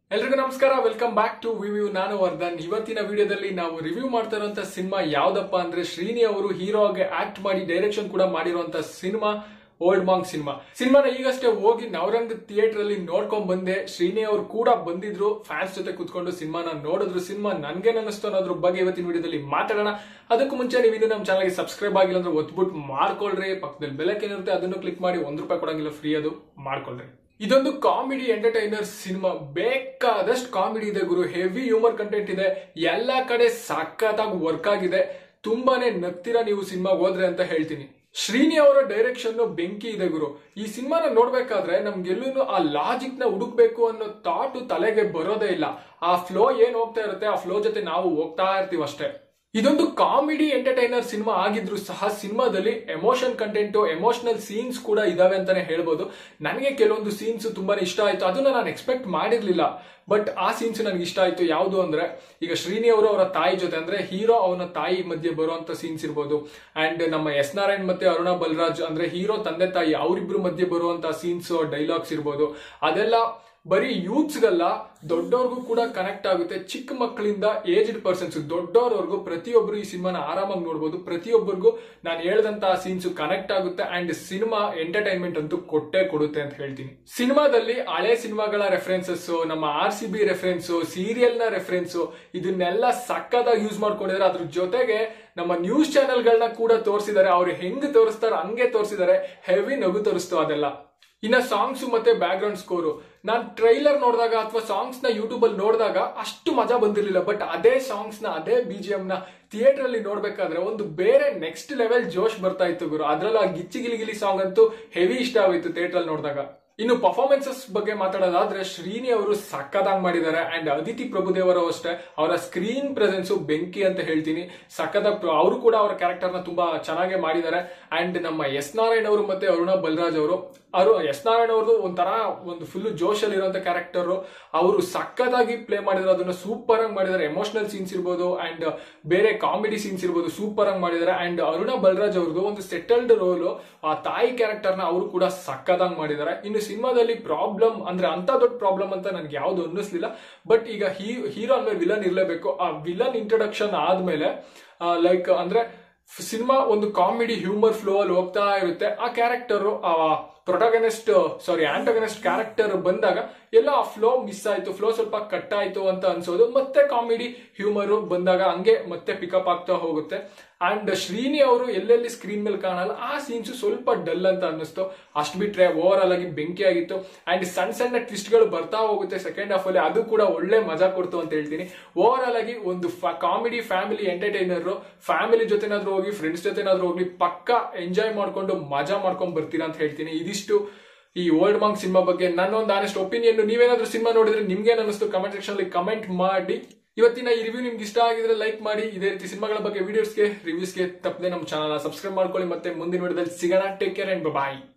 ಎಲ್ರಿಗೂ ನಮಸ್ಕಾರ welcome back to ವಿವ್ಯೂ ನಾನು ವರ್ಧನ್ ಇವತ್ತಿನ ವಿಡಿಯೋದಲ್ಲಿ ನಾವು ರಿವ್ಯೂ ಮಾಡ್ತಾ ಇರುವಂತ ಸಿನಿಮಾ ಯಾವ್ದಪ್ಪ ಅಂದ್ರೆ ಶ್ರೀನಿ ಅವರು ಹೀರೋ ಆಗಿ ಆಕ್ಟ್ ಮಾಡಿ ಡೈರೆಕ್ಷನ್ ಕೂಡ ಮಾಡಿರುವಂತ ಸಿನಿಮಾ ಓಲ್ಡ್ ಮಾಂಗ್ ಸಿನಿಮಾ ಸಿನಿಮಾನ ಈಗಷ್ಟೇ ಹೋಗಿ ನವರಂಗ್ ಥಿಯೇಟರ್ ಅಲ್ಲಿ ನೋಡ್ಕೊಂಡ್ ಬಂದೆ ಶ್ರೀನಿ ಅವರು ಕೂಡ ಬಂದಿದ್ರು ಫ್ಯಾನ್ಸ್ ಜೊತೆ ಕುತ್ಕೊಂಡು ಸಿನಿಮಾನ ನೋಡಿದ್ರು ಸಿನಿಮಾ ನನ್ಗೇನ್ ಅನ್ನಿಸ್ತು ಅನ್ನೋದ್ರ ಬಗ್ಗೆ ಇವತ್ತಿನ ವಿಡಿಯೋದಲ್ಲಿ ಮಾತಾಡೋಣ ಅದಕ್ಕೂ ಮುಂಚೆ ನೀವು ಇನ್ನು ನಮ್ಮ ಚಾನಲ್ಗೆ ಸಬ್ಸ್ಕ್ರೈಬ್ ಆಗಿಲ್ಲ ಅಂದ್ರೆ ಒತ್ಬಿಟ್ಟು ಮಾಡ್ಕೊಳ್ರಿ ಪಕ್ಕದಲ್ಲಿ ಬೆಲಕ್ಕೇನಿರುತ್ತೆ ಅದನ್ನು ಕ್ಲಿಕ್ ಮಾಡಿ ಒಂದ್ ರೂಪಾಯಿ ಕೊಡಂಗಿಲ್ಲ ಫ್ರೀ ಅದು ಮಾಡ್ಕೊಳ್ರಿ ಇದೊಂದು ಕಾಮಿಡಿ ಎಂಟರ್ಟೈನರ್ ಸಿನಿಮಾ ಬೇಕಾದಷ್ಟು ಕಾಮಿಡಿ ಇದೆ ಗುರು ಹೆವಿ ಹ್ಯೂಮರ್ ಕಂಟೆಂಟ್ ಇದೆ ಎಲ್ಲಾ ಕಡೆ ಸಖತ್ತಾಗಿ ವರ್ಕ್ ಆಗಿದೆ ತುಂಬಾನೇ ನಗ್ತೀರಾ ನೀವು ಸಿನಿಮಾ ಹೋದ್ರೆ ಅಂತ ಹೇಳ್ತೀನಿ ಶ್ರೀನಿ ಅವರ ಡೈರೆಕ್ಷನ್ ಬೆಂಕಿ ಇದೆ ಗುರು ಈ ಸಿನಿಮಾನ ನೋಡ್ಬೇಕಾದ್ರೆ ನಮ್ಗೆಲ್ಲೂ ಆ ಲಾಜಿಕ್ ನ ಹುಡುಕ್ಬೇಕು ಅನ್ನೋ ಥಾಟ್ ತಲೆಗೆ ಬರೋದೇ ಇಲ್ಲ ಆ ಫ್ಲೋ ಏನ್ ಹೋಗ್ತಾ ಇರುತ್ತೆ ಆ ಫ್ಲೋ ಜೊತೆ ನಾವು ಹೋಗ್ತಾ ಇರ್ತೀವಿ ಅಷ್ಟೇ ಇದೊಂದು ಕಾಮಿಡಿ ಎಂಟರ್ಟೈನರ್ ಸಿನಿಮಾ ಆಗಿದ್ರು ಸಹ ಸಿನಿಮಾದಲ್ಲಿ ಎಮೋಷನ್ ಕಂಟೆಂಟ್ ಎಮೋಷನಲ್ ಸೀನ್ಸ್ ಕೂಡ ಇದಾವೆ ಅಂತಾನೆ ಹೇಳ್ಬೋದು ನನಗೆ ಕೆಲವೊಂದು ಸೀನ್ಸ್ ತುಂಬಾನೇ ಇಷ್ಟ ಆಯ್ತು ಅದನ್ನ ನಾನು ಎಕ್ಸ್ಪೆಕ್ಟ್ ಮಾಡಿರ್ಲಿಲ್ಲ ಬಟ್ ಆ ಸೀನ್ಸ್ ನನಗೆ ಇಷ್ಟ ಆಯ್ತು ಯಾವುದು ಅಂದ್ರೆ ಈಗ ಶ್ರೀನಿ ಅವರು ಅವರ ತಾಯಿ ಜೊತೆ ಅಂದ್ರೆ ಹೀರೋ ಅವನ ತಾಯಿ ಮಧ್ಯೆ ಬರುವಂತ ಸೀನ್ಸ್ ಇರ್ಬೋದು ಅಂಡ್ ನಮ್ಮ ಎಸ್ ನಾರಾಯಣ್ ಮತ್ತೆ ಅರುಣಾ ಬಲರಾಜ್ ಅಂದ್ರೆ ಹೀರೋ ತಂದೆ ತಾಯಿ ಅವರಿಬ್ರು ಮಧ್ಯೆ ಬರುವಂತ ಸೀನ್ಸ್ ಡೈಲಾಗ್ಸ್ ಇರ್ಬೋದು ಅದೆಲ್ಲ ಬರೀ ಯೂತ್ಸ್ಗಲ್ಲ ದೊಡ್ಡವ್ರಿಗೂ ಕೂಡ ಕನೆಕ್ಟ್ ಆಗುತ್ತೆ ಚಿಕ್ಕ ಮಕ್ಕಳಿಂದ ಏಜ್ಡ್ ಪರ್ಸನ್ಸ್ ದೊಡ್ಡವ್ರವರೆಗೂ ಪ್ರತಿಯೊಬ್ಬರು ಈ ಸಿನಿಮಾನ ಆರಾಮಾಗಿ ನೋಡ್ಬೋದು ಪ್ರತಿಯೊಬ್ಬರಿಗೂ ನಾನು ಹೇಳ್ದಂತ ಸೀನ್ಸ್ ಕನೆಕ್ಟ್ ಆಗುತ್ತೆ ಅಂಡ್ ಸಿನಿಮಾ ಎಂಟರ್ಟೈನ್ಮೆಂಟ್ ಅಂತೂ ಕೊಟ್ಟೆ ಕೊಡುತ್ತೆ ಅಂತ ಹೇಳ್ತೀನಿ ಸಿನಿಮಾದಲ್ಲಿ ಹಳೆ ಸಿನಿಮಾಗಳ ರೆಫರೆನ್ಸಸ್ ನಮ್ಮ R C B reference serial ನ ರೆಫರೆನ್ಸ್ ಇದನ್ನೆಲ್ಲ ಸಕ್ಕದಾಗಿ ಯೂಸ್ ಮಾಡ್ಕೊಂಡಿದ್ದಾರೆ ಅದ್ರ ಜೊತೆಗೆ ನಮ್ಮ ನ್ಯೂಸ್ ಚಾನೆಲ್ಗಳನ್ನ ಕೂಡ ತೋರಿಸಿದ್ದಾರೆ ಅವ್ರು ಹೆಂಗ್ ತೋರಿಸ್ತಾರೋ ಹಂಗೆ ತೋರಿಸಿದ್ದಾರೆ ಹೆವಿ ನಗು ತೋರಿಸ್ತು ಅದೆಲ್ಲ ಇನ್ನ ಸಾಂಗ್ಸ್ ಮತ್ತೆ ಬ್ಯಾಕ್ ಗ್ರೌಂಡ್ ಸ್ಕೋರು ನಾನ್ ಟ್ರೈಲರ್ ನೋಡಿದಾಗ ಅಥವಾ ಸಾಂಗ್ಸ್ ನ ಯೂಟ್ಯೂಬ್ ಅಲ್ಲಿ ನೋಡಿದಾಗ ಅಷ್ಟು ಮಜಾ ಬಂದಿರಲಿಲ್ಲ ಬಟ್ ಅದೇ ಸಾಂಗ್ಸ್ ನ ಅದೇ ಬಿಜಿಎಂ ನ ಥಿಯೇಟರ್ ಅಲ್ಲಿ ನೋಡ್ಬೇಕಾದ್ರೆ ಒಂದು ಬೇರೆ ನೆಕ್ಸ್ಟ್ ಲೆವೆಲ್ ಜೋಶ್ ಬರ್ತಾ ಇತ್ತು ಗುರು ಅದ್ರಲ್ಲಿ ಆ ಗಿಚ್ಚಿ ಗಿಲಿಗಿಲಿ ಸಾಂಗ್ ಅಂತೂ ಹೆವಿ ಇಷ್ಟ ಆಗೋಯ್ತು ಥಿಯೇಟರ್ ಅಲ್ಲಿ ನೋಡಿದಾಗ ಇನ್ನು ಪರ್ಫಾರ್ಮೆನ್ಸಸ್ ಬಗ್ಗೆ ಮಾತಾಡೋದಾದ್ರೆ ಶ್ರೀನಿ ಅವರು ಸಕ್ಕದಾಗಿ ಮಾಡಿದ್ದಾರೆ ಅಂಡ್ ಅದಿತಿ ಪ್ರಭುದೇವರು ಅಷ್ಟೇ ಅವರ ಸ್ಕ್ರೀನ್ ಪ್ರೆಸೆನ್ಸ್ ಬೆಂಕಿ ಅಂತ ಹೇಳ್ತೀನಿ ಸಕ್ಕದಾಗ ಅವರು ಕೂಡ ಅವರ ಕ್ಯಾರೆಕ್ಟರ್ ನ ತುಂಬಾ ಚೆನ್ನಾಗಿ ಮಾಡಿದ್ದಾರೆ ಅಂಡ್ ನಮ್ಮ ಎಸ್ ನಾರಾಯಣ್ ಅವರು ಮತ್ತೆ ಅರುಣಾ ಬಲರಾಜ್ ಅವರು ಅವರು ಎಸ್ ನಾರಾಯಣ್ ಅವ್ರದ್ದು ಒಂಥರ ಒಂದು ಫುಲ್ ಜೋಶ್ ಅಲ್ಲಿ ಇರುವಂತ ಕ್ಯಾರೆಕ್ಟರ್ ಅವರು ಸಕ್ಕದಾಗಿ ಪ್ಲೇ ಮಾಡಿದ್ದಾರೆ ಅದನ್ನ ಸೂಪರ್ ಆಗಿ ಮಾಡಿದ್ದಾರೆ ಎಮೋಷನಲ್ ಸೀನ್ಸ್ ಇರ್ಬೋದು ಅಂಡ್ ಬೇರೆ ಕಾಮಿಡಿ ಸೀನ್ಸ್ ಇರ್ಬೋದು ಸೂಪರ್ ಆಗಿ ಮಾಡಿದ್ದಾರೆ ಅಂಡ್ ಅರುಣಾ ಬಲರಾಜ್ ಅವ್ರದ್ದು ಒಂದು ಸೆಟಲ್ಡ್ ರೋಲ್ ಆ ತಾಯಿ ಕ್ಯಾರೆಕ್ಟರ್ ನ ಅವರು ಕೂಡ ಸಕ್ಕದಾಗಿ ಮಾಡಿದ್ದಾರೆ ಇನ್ನು ಸಿನಿಮಾದಲ್ಲಿ ಪ್ರಾಬ್ಲಮ್ ಅಂದ್ರೆ ಅಂತ ದೊಡ್ಡ ಪ್ರಾಬ್ಲಮ್ ಅಂತ ನನ್ಗೆ ಯಾವ್ದು ಅನ್ನಿಸ್ಲಿಲ್ಲ ಬಟ್ ಈಗ ಹೀರೋ ಅಂದ್ಮೇಲೆ ವಿಲನ್ ಇರಲೇಬೇಕು ಆ ವಿಲನ್ ಇಂಟ್ರೊಡಕ್ಷನ್ ಆದ್ಮೇಲೆ ಲೈಕ್ ಅಂದ್ರೆ ಸಿನಿಮಾ ಒಂದು ಕಾಮಿಡಿ ಹ್ಯೂಮರ್ ಫ್ಲೋ ಅಲ್ಲಿ ಹೋಗ್ತಾ ಇರುತ್ತೆ ಆ ಕ್ಯಾರೆಕ್ಟರ್ ಆ ಪ್ರೊಟಗನಿಸ್ಟ್ ಸಾರಿ ಆಂಟಗನಿಸ್ಟ್ ಕ್ಯಾರೆಕ್ಟರ್ ಬಂದಾಗ ಎಲ್ಲ ಆ ಫ್ಲೋ ಮಿಸ್ ಆಯ್ತು ಫ್ಲೋ ಸ್ವಲ್ಪ ಕಟ್ ಆಯ್ತು ಅಂತ ಅನ್ಸೋದು ಮತ್ತೆ ಕಾಮಿಡಿ ಹ್ಯೂಮರ್ ಬಂದಾಗ ಹಂಗೆ ಮತ್ತೆ ಪಿಕಪ್ ಆಗ್ತಾ ಹೋಗುತ್ತೆ ಅಂಡ್ ಶ್ರೀನಿ ಅವರು ಎಲ್ಲೆಲ್ಲಿ ಸ್ಕ್ರೀನ್ ಮೇಲೆ ಕಾಣಲ್ಲ ಆ ಸೀನ್ಸ್ ಸ್ವಲ್ಪ ಡಲ್ ಅಂತ ಅನ್ನಿಸ್ತು ಅಷ್ಟು ಬಿಟ್ರೆ ಓವರ್ ಆಲ್ ಆಗಿ ಬೆಂಕಿ ಆಗಿತ್ತು ಅಂಡ್ ಸಣ್ಣ ಸಣ್ಣ ಟ್ವಿಸ್ಟ್ ಗಳು ಬರ್ತಾ ಹೋಗುತ್ತೆ ಸೆಕೆಂಡ್ ಹಾಫ್ ಅಲ್ಲಿ ಅದು ಕೂಡ ಒಳ್ಳೆ ಮಜಾ ಕೊಡ್ತು ಅಂತ ಹೇಳ್ತೀನಿ ಓವರ್ ಆಲ್ ಆಗಿ ಒಂದು ಕಾಮಿಡಿ ಫ್ಯಾಮಿಲಿ ಎಂಟರ್ಟೈನರ್ ಫ್ಯಾಮಿಲಿ ಜೊತೆನಾದ್ರೂ ಹೋಗಿ ಫ್ರೆಂಡ್ಸ್ ಜೊತೆನಾದ್ರೂ ಹೋಗಿ ಪಕ್ಕ ಎಂಜಾಯ್ ಮಾಡ್ಕೊಂಡು ಮಜಾ ಮಾಡ್ಕೊಂಡ್ ಬರ್ತೀರಾ ಅಂತ ಹೇಳ್ತೀನಿ ಇದಿಷ್ಟು ಈ ಓಲ್ಡ್ ಮಾಂಗ್ ಸಿನಿಮಾ ಬಗ್ಗೆ ನನ್ನೊಂದು ಆನೆಸ್ಟ್ ಒಪಿನಿಯನ್ ನೀವೇನಾದ್ರೂ ಸಿನಿಮಾ ನೋಡಿದ್ರೆ ನಿಮ್ಗೆ ಅನಿಸ್ತು ಕಮೆಂಟ್ ಸೆಕ್ಷನ್ ಅಲ್ಲಿ ಕಮೆಂಟ್ ಮಾಡಿ ಇವತ್ತಿನ ಈ ರಿವ್ಯೂ ನಿಮ್ಗೆ ಇಷ್ಟ ಆಗಿದ್ರೆ ಲೈಕ್ ಮಾಡಿ ಇದೇ ರೀತಿ ಸಿನಿಮಾಗಳ ಬಗ್ಗೆ ವಿಡಿಯೋಸ್ಗೆ ರಿವ್ಯೂಸ್ಗೆ ತಪ್ಪದೆ ನಮ್ಮ ಚಾನಲ್ ಸಬ್ಸ್ಕ್ರೈಬ್ ಮಾಡ್ಕೊಳ್ಳಿ ಮತ್ತೆ ಮುಂದಿನ ವಿಡಿಯೋದಲ್ಲಿ ಸಿಗೋಣ ಟೇಕ್ ಕೇರ್ ಅಂಡ್ ಬಾಯ್